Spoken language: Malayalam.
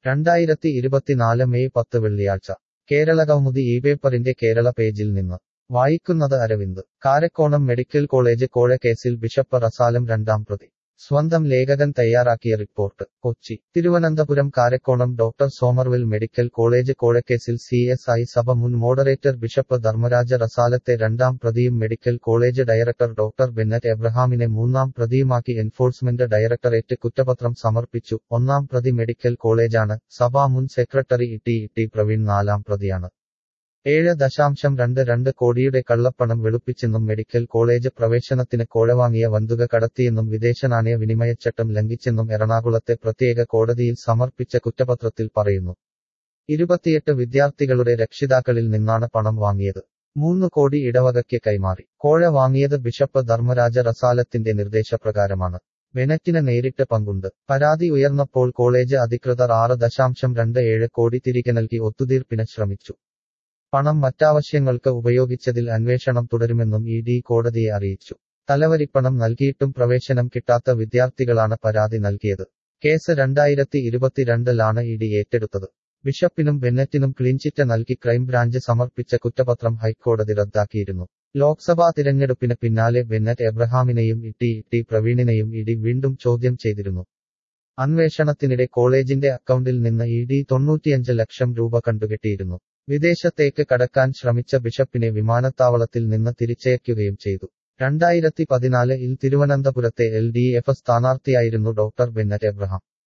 രണ്ടായിരത്തി ഇരുപത്തിനാല് മെയ് പത്ത് വെള്ളിയാഴ്ച കേരള കൗമുദി ഈ പേപ്പറിന്റെ കേരള പേജിൽ നിന്ന് വായിക്കുന്നത് അരവിന്ദ് കാരക്കോണം മെഡിക്കൽ കോളേജ് കോഴക്കേസിൽ ബിഷപ്പ് റസാലം രണ്ടാം പ്രതി സ്വന്തം ലേഖകൻ തയ്യാറാക്കിയ report Kochi Thiruvananthapuram Karakonam doctor Somervell medical college കോഴക്കേസിൽ സി എസ് ഐ സഭ മുൻ മോഡറേറ്റർ ബിഷപ്പ് ധർമ്മരാജ റസാലത്തെ രണ്ടാം പ്രതിയും medical college director doctor Bennett എബ്രഹാമിനെ മൂന്നാം പ്രതിയുമാക്കി എൻഫോഴ്സ്മെന്റ് ഡയറക്ടറേറ്റ് കുറ്റപത്രം സമർപ്പിച്ചു ഒന്നാം പ്രതി മെഡിക്കൽ കോളേജാണ് സഭാ മുൻ സെക്രട്ടറി ടി ടി പ്രവീൺ നാലാം പ്രതിയാണ് ഏഴ് ദശാംശം രണ്ട് രണ്ട് കോടിയുടെ കള്ളപ്പണം വെളുപ്പിച്ചെന്നും മെഡിക്കൽ കോളേജ് പ്രവേശനത്തിന് കോഴവാങ്ങിയ വന്തുക കടത്തിയെന്നും വിദേശ നാണയ വിനിമയച്ചട്ടം ലംഘിച്ചെന്നും എറണാകുളത്തെ പ്രത്യേക കോടതിയിൽ സമർപ്പിച്ച കുറ്റപത്രത്തിൽ പറയുന്നു ഇരുപത്തിയെട്ട് വിദ്യാർത്ഥികളുടെ രക്ഷിതാക്കളിൽ നിന്നാണ് പണം വാങ്ങിയത് മൂന്ന് കോടി ഇടവകയ്ക്ക് കൈമാറി കോഴ വാങ്ങിയത് ബിഷപ്പ് ധർമ്മരാജ റസാലത്തിന്റെ നിർദ്ദേശപ്രകാരമാണ് ബെനറ്റിന് നേരിട്ട് പങ്കുണ്ട് പരാതി ഉയർന്നപ്പോൾ കോളേജ് അധികൃതർ ആറ് ദശാംശം രണ്ട് ഏഴ് കോടി തിരികെ നൽകി ഒത്തുതീർപ്പിന് ശ്രമിച്ചു പണം മറ്റാവശ്യങ്ങൾക്ക് ഉപയോഗിച്ചതിൽ അന്വേഷണം തുടരുമെന്നും ഇ ഡി കോടതിയെ അറിയിച്ചു തലവരിപ്പണം നൽകിയിട്ടും പ്രവേശനം കിട്ടാത്ത വിദ്യാർത്ഥികളാണ് പരാതി നൽകിയത് കേസ് രണ്ടായിരത്തി ഇരുപത്തിരണ്ടിലാണ് ഇ ഡി ഏറ്റെടുത്തത് ബിഷപ്പിനും ബെന്നറ്റിനും ക്ലീൻചിറ്റ് നൽകി ക്രൈംബ്രാഞ്ച് സമർപ്പിച്ച കുറ്റപത്രം ഹൈക്കോടതി റദ്ദാക്കിയിരുന്നു ലോക്സഭാ തിരഞ്ഞെടുപ്പിന് പിന്നാലെ ബെന്നറ്റ് എബ്രഹാമിനെയും ഇ ടി പ്രവീണിനെയും ഇ ഡി വീണ്ടും ചോദ്യം ചെയ്തിരുന്നു അന്വേഷണത്തിനിടെ കോളേജിന്റെ അക്കൗണ്ടിൽ നിന്ന് ഇ ഡി തൊണ്ണൂറ്റിയഞ്ച് ലക്ഷം രൂപ കണ്ടുകെട്ടിയിരുന്നു വിദേശത്തേക്ക് കടക്കാൻ ശ്രമിച്ച ബിഷപ്പിനെ വിമാനത്താവളത്തിൽ നിന്ന് തിരിച്ചയക്കുകയും ചെയ്തു രണ്ടായിരത്തി പതിനാലിൽ തിരുവനന്തപുരത്തെ എൽ ഡി എഫ് സ്ഥാനാർത്ഥിയായിരുന്നു ഡോക്ടർ ബെന്നറ്റ് എബ്രഹാം